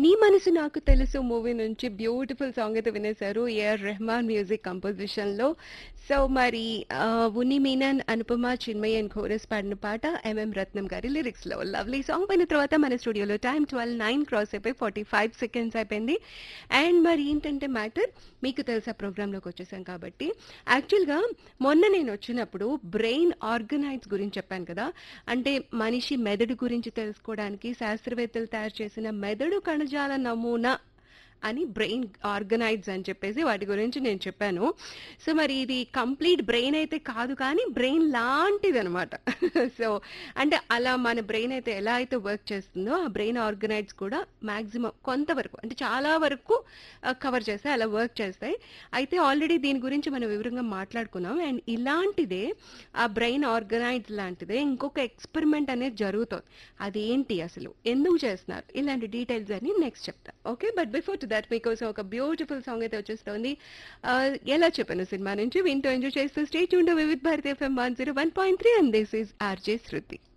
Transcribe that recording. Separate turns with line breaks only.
నీ మనసు నాకు తెలుసు మూవీ నుంచి బ్యూటిఫుల్ సాంగ్ అయితే వినేశారు ఏఆర్ రెహమాన్ మ్యూజిక్ కంపోజిషన్ లో సో మరి ఆ, ఉన్ని మీనన్ అనుపమ చిన్మయ్ అండ్ ఘోరస్ పాడిన పాట ఎంఎం రత్నం గారి లిరిక్స్ లో లవ్లీ సాంగ్ పోయిన తర్వాత మన స్టూడియోలో టైం ట్వెల్వ్ నైన్ క్రాస్ అయిపోయి ఫార్టీ ఫైవ్ సెకండ్స్ అయిపోయింది అండ్ మరి ఏంటంటే మ్యాటర్ మీకు తెలుసా ప్రోగ్రాంలోకి వచ్చేసాం కాబట్టి యాక్చువల్గా మొన్న నేను వచ్చినప్పుడు బ్రెయిన్ ఆర్గనైజ్ గురించి చెప్పాను కదా అంటే మనిషి మెదడు గురించి తెలుసుకోవడానికి శాస్త్రవేత్తలు తయారు చేసిన మెదడు కణజాల నమూనా అని బ్రెయిన్ ఆర్గనైజ్ అని చెప్పేసి వాటి గురించి నేను చెప్పాను సో మరి ఇది కంప్లీట్ బ్రెయిన్ అయితే కాదు కానీ బ్రెయిన్ లాంటిది అనమాట సో అంటే అలా మన బ్రెయిన్ అయితే ఎలా అయితే వర్క్ చేస్తుందో ఆ బ్రెయిన్ ఆర్గనైజ్ కూడా మాక్సిమం కొంతవరకు అంటే చాలా వరకు కవర్ చేస్తాయి అలా వర్క్ చేస్తాయి అయితే ఆల్రెడీ దీని గురించి మనం వివరంగా మాట్లాడుకున్నాం అండ్ ఇలాంటిదే ఆ బ్రెయిన్ ఆర్గనైజ్ లాంటిదే ఇంకొక ఎక్స్పెరిమెంట్ అనేది జరుగుతుంది అదేంటి అసలు ఎందుకు చేస్తున్నారు ఇలాంటి డీటెయిల్స్ అని నెక్స్ట్ చెప్తా okay but before to that మీకోసం ఒక బ్యూటిఫుల్ సాంగ్ అయితే వచ్చేస్తుంది ఆ, ఎలా చెప్పాను సినిమా నుంచి వింటూ ఎంజాయ్ చేస్తూ స్టేట్ ఉండే Vividh Bharati FM one zero one point three and this is RJ Shruti